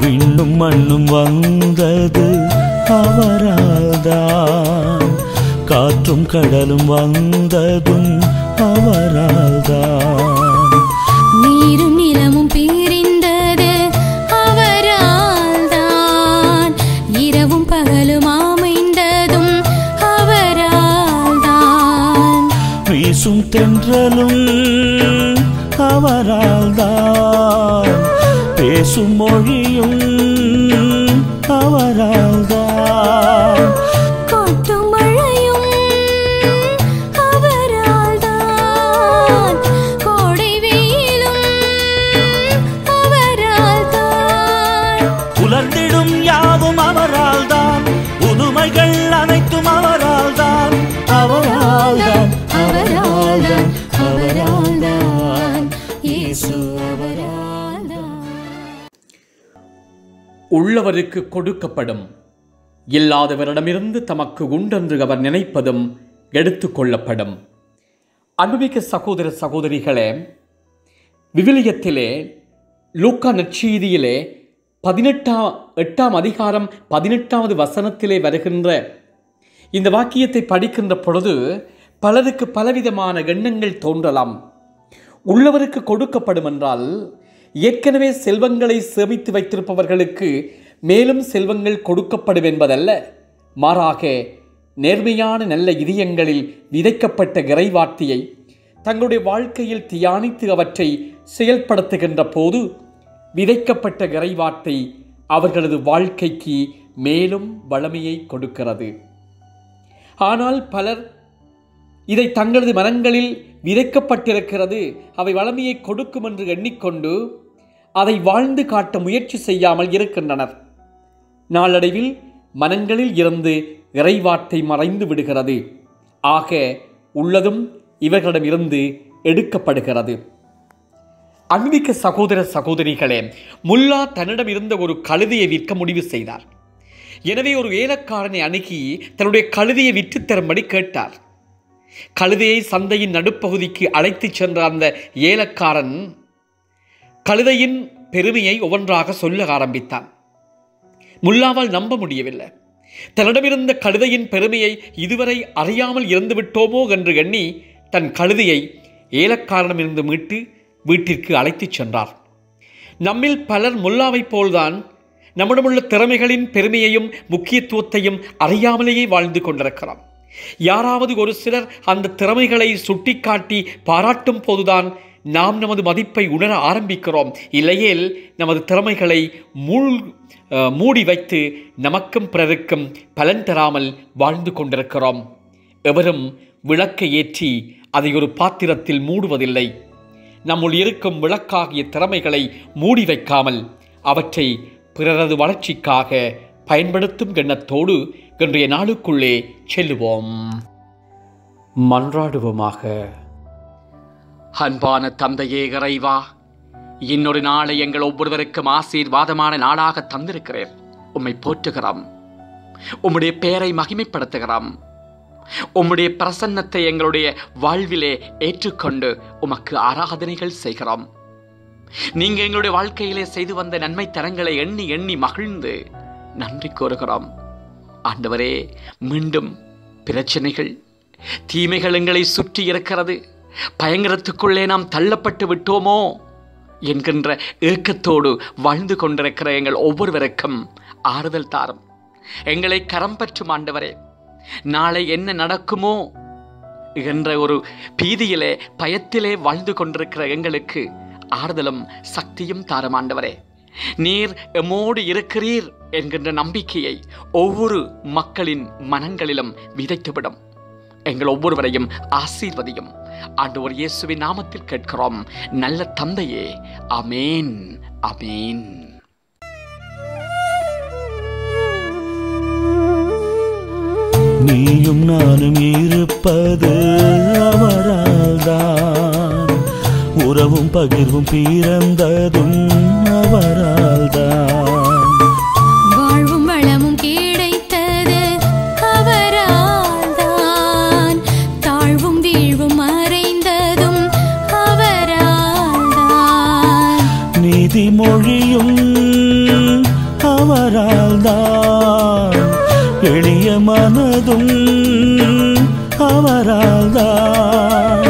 விண்ணும் மண்ணும் வந்தது அவரால்தான் காற்றும் கடலும் வந்ததும் அவரால்தான் நீரும் நிலமும் பிரிந்தது அவரால்தான் இரவும் பகலும் அமைந்ததும் அவரால்தான் வீசும் தென்றலும் அவரால்தான் பேசும் மொழியும் அவரால்தான் கொட்டும் மழையும் அவரால்தான் கோடை வெயிலும் அவரால்தான் புலர்ந்திடும் யாவும் அவரால்தான் புதுமைகள் அனைத்தும் அவரால்தான் அவரால்தான் அவரால்தான் அவரால்தான் இயேசு அவரால்தான் உள்ளவருக்கு கொடுக்கப்படும் இல்லாதவரிடமிருந்து தமக்கு உண்டென்று அவர் நினைப்பதும் எடுத்து கொள்ளப்படும் அன்புமிக்க சகோதர சகோதரிகளே விவிலியத்திலே லூக்கா நற்செய்தியிலே பதினெட்டாம் எட்டாம் அதிகாரம் பதினெட்டாவது வசனத்திலே வருகின்ற இந்த வாக்கியத்தை படிக்கின்ற பொழுது பலருக்கு பலவிதமான எண்ணங்கள் தோன்றலாம் உள்ளவருக்கு கொடுக்கப்படும் என்றால் ஏற்கனவே செல்வங்களை சேமித்து வைத்திருப்பவர்களுக்கு மேலும் செல்வங்கள் கொடுக்கப்படும் என்பதல்ல மாறாக நேர்மையான நல்ல இதயங்களில் விதைக்கப்பட்ட இறைவார்த்தையை தங்களுடைய வாழ்க்கையில் தியானித்து அவற்றை செயல்படுத்துகின்ற போது விதைக்கப்பட்ட இறைவார்த்தை அவர்களது வாழ்க்கைக்கு மேலும் வளமையை கொடுக்கிறது ஆனால் பலர் இதை தங்களது மனங்களில் விதைக்கப்பட்டிருக்கிறது அவை வளமையை கொடுக்கும் என்று எண்ணிக்கொண்டு அதை வாழ்ந்து காட்ட முயற்சி செய்யாமல் இருக்கின்றனர் நாளடைவில் மனங்களில் இருந்து இறைவார்த்தை மறைந்து விடுகிறது ஆக உள்ளதும் இவர்களிடமிருந்து எடுக்கப்படுகிறது அன்பிக்க சகோதர சகோதரிகளே முல்லா தன்னிடம் இருந்த ஒரு கழுதையை விற்க முடிவு செய்தார் எனவே ஒரு ஏலக்காரனை அணுகி தன்னுடைய கழுதையை விற்றுத் தரும்படி கேட்டார் கழுதையை சந்தையின் நடுப்பகுதிக்கு அழைத்துச் சென்ற அந்த ஏலக்காரன் கழுதையின் பெருமையை ஒவ்வொன்றாக சொல்ல ஆரம்பித்தான் முல்லாவால் நம்ப முடியவில்லை தன்னிடமிருந்த கழுதையின் பெருமையை இதுவரை அறியாமல் இறந்து விட்டோமோ என்று எண்ணி தன் கழுதையை ஏலக்காரனிடமிருந்து மீட்டு வீட்டிற்கு அழைத்துச் சென்றார் நம்மில் பலர் முல்லாவைப் போல்தான் நம்மிடமுள்ள திறமைகளின் பெருமையையும் முக்கியத்துவத்தையும் அறியாமலேயே வாழ்ந்து கொண்டிருக்கிறோம் யாராவது ஒரு சிலர் அந்த திறமைகளை சுட்டிக்காட்டி பாராட்டும் போதுதான் நாம் நமது மதிப்பை உணர ஆரம்பிக்கிறோம் இல்லையேல் நமது திறமைகளை மூழ் அஹ், மூடி வைத்து நமக்கும் பிறருக்கும் பலன் தராமல் வாழ்ந்து கொண்டிருக்கிறோம் எவரும் விளக்கை ஏற்றி அதை ஒரு பாத்திரத்தில் மூடுவதில்லை நம்முள் இருக்கும் விளக்காகிய திறமைகளை மூடி வைக்காமல் அவற்றை பிறரது வளர்ச்சிக்காக பயன்படுத்தும் எண்ணத்தோடு இன்றைய நாளுக்குள்ளே செல்லுவோம் மன்றாடுவோமாக அன்பான தந்தையே இறைவா இன்னொரு நாளை எங்கள் ஒவ்வொருவருக்கும் ஆசீர்வாதமான நாளாக தந்திருக்கிறேன் உம்மை போற்றுகிறோம் உம்முடைய பெயரை மகிமைப்படுத்துகிறோம் உம்முடைய பிரசன்னத்தை எங்களுடைய வாழ்விலே ஏற்றுக்கொண்டு உமக்கு ஆராதனைகள் செய்கிறோம் நீங்க எங்களுடைய வாழ்க்கையிலே செய்து வந்த நன்மை தரங்களை எண்ணி எண்ணி மகிழ்ந்து நன்றி கூறுகிறோம் ஆண்டவரே மீண்டும் பிரச்சனைகள் தீமைகள் எங்களை சுற்றி இருக்கிறது பயங்கரத்துக்குள்ளே நாம் தள்ளப்பட்டு விட்டோமோ என்கின்ற ஏக்கத்தோடு வாழ்ந்து கொண்டிருக்கிற எங்கள் ஒவ்வொருவருக்கும் ஆறுதல் தாரும் எங்களை கரம் பற்றும் ஆண்டவரே நாளை என்ன நடக்குமோ என்ற ஒரு பீதியிலே பயத்திலே வாழ்ந்து கொண்டிருக்கிற எங்களுக்கு ஆறுதலும் சக்தியும் தாரும் ஆண்டவரே நீர் எம்மோடு இருக்கிறீர் என்கின்ற நம்பிக்கையை ஒவ்வொரு மக்களின் மனங்களிலும் விதைத்துவிடும் எங்கள் ஒவ்வொருவரையும் ஆசீர்வதியும் ஆண்டவர் இயேசுவின் நாமத்தில் கேட்கிறோம் நல்ல தந்தையே அமேன் அமேன் நீயும் நானும் இருப்பது அவரால்தான் உறவும் பகிர்வும் பிறந்ததும் அவரால்தான் வாழ்வும் வளமும் கிடைத்தது அவரால்தான் தாழ்வும் வீழ்வும் மறைந்ததும் அவரால்தான் நீதிமொழியும் அவரால் தான் எளிய மனதும் அவரால் தான்